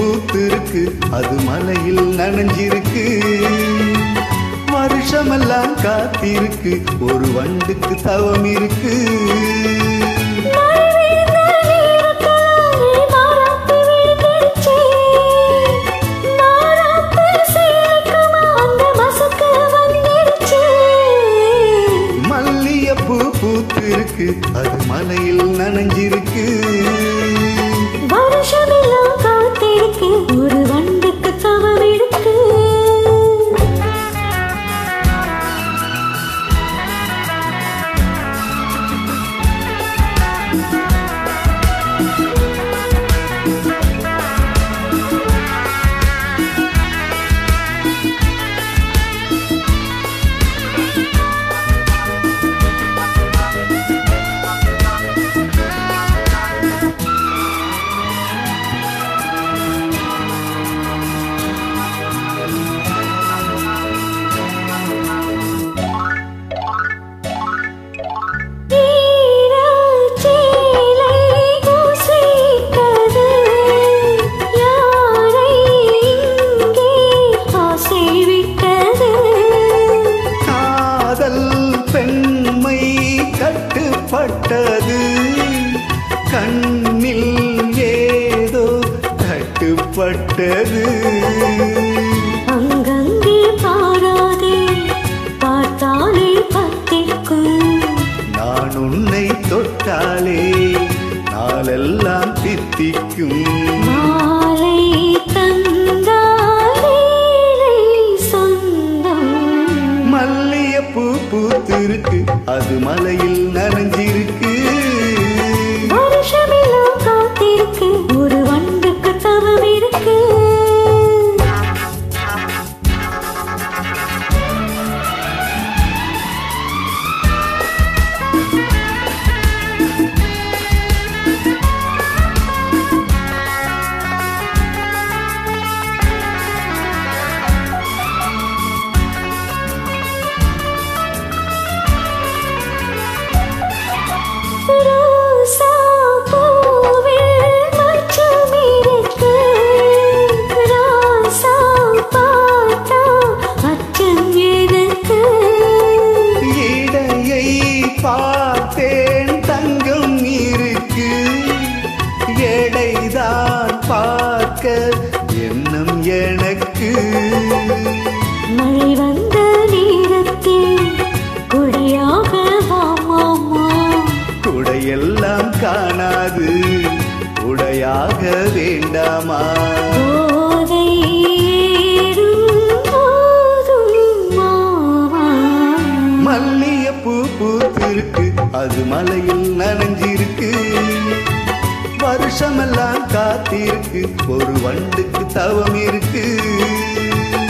பூத்திருக்கு அது மலையில் நனைஞ்சிருக்கு வருஷமெல்லாம் காத்திருக்கு ஒரு வண்டுக்கு தவம் இருக்கு மல்லியப்பூ பூத்திருக்கு அது மலையில் நனைஞ்சிருக்கு வருஷமெல்லாம் காத்திருக்கு ஒரு வண்டுக்கு தவம் இருக்கு ஈரச்சேலை பூசிட்டது யாரை இங்கே ஆசை விட்டது காதல் பெண்மை கட்டுப்பட்டது கண்ணில் ஏதோ கட்டுப்பட்டது அங்கங்கே பாராதே பார்த்தாலே பத்திக்கும் நான் உன்னை தொட்டாலே நாளெல்லாம் தித்திக்கும் மாலை தந்தாலே சொந்தம் மல்லியப்பூ பூத்திருக்கு அது மலையில் நனைஞ்சிருக்கு வருஷமெல்லாம் காத்திருக்கு ஒரு வண்டுக்கு தவம் இருக்கு ரோசா பூவில் மச்சம் இருக்கு ராசா பார்த்தா அச்சம் எதுக்கு இடையை பார்த்தேன் தங்கம் இருக்கு எடைதான் பார்க்க எண்ணம் எனக்கு மழை வந்த நேரத்தில் குடியாக வா மாமா குடையெல்லாம் காணாது உடையாக வேண்டாமா போதை ஏறும் போதும் மாமா மல்லியப்பூ பூத்திருக்கு அது மலையில் நனைஞ்சிருக்கு வருஷமெல்லாம் காத்திருக்கு ஒரு வண்டுக்கு தவம் இருக்கு